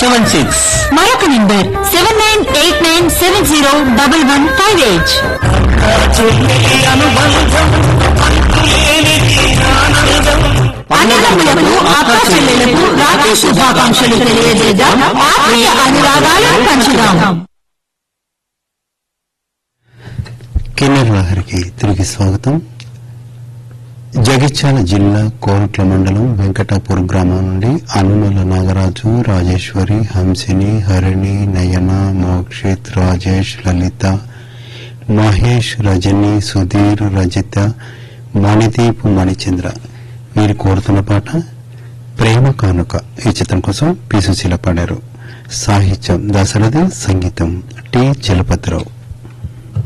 seven six మరొక number seven nine eight nine seven zero double one five eight అన్నదమ్ములకు అక్క చెల్లెలకు రాత్రి శుభాకాంక్షలు తెలియజేద్దాం ఆత్మీయ అనురాగాలను పంచుదాం కిన్నెర లహరికి తిరిగి స్వాగతం జగిత్యాల జిల్లా కోరుట్ల మండలం వెంకటాపూర్ గ్రామం నుండి అనుమల నాగరాజు రాజేశ్వరి హంసిని హరిణి నయన మోక్షిత్ రాజేష్ లలిత మహేష్ రజని సుధీర్ రజిత మణిదీప్ మణిచంద్ర వీరు కోరుతున్న పాట ప్రేమ కానుక ఈ చిత్రం కోసం పి సుశీల పాడారు సాహిత్యం దశరథి సంగీతం టి చలపతిరావు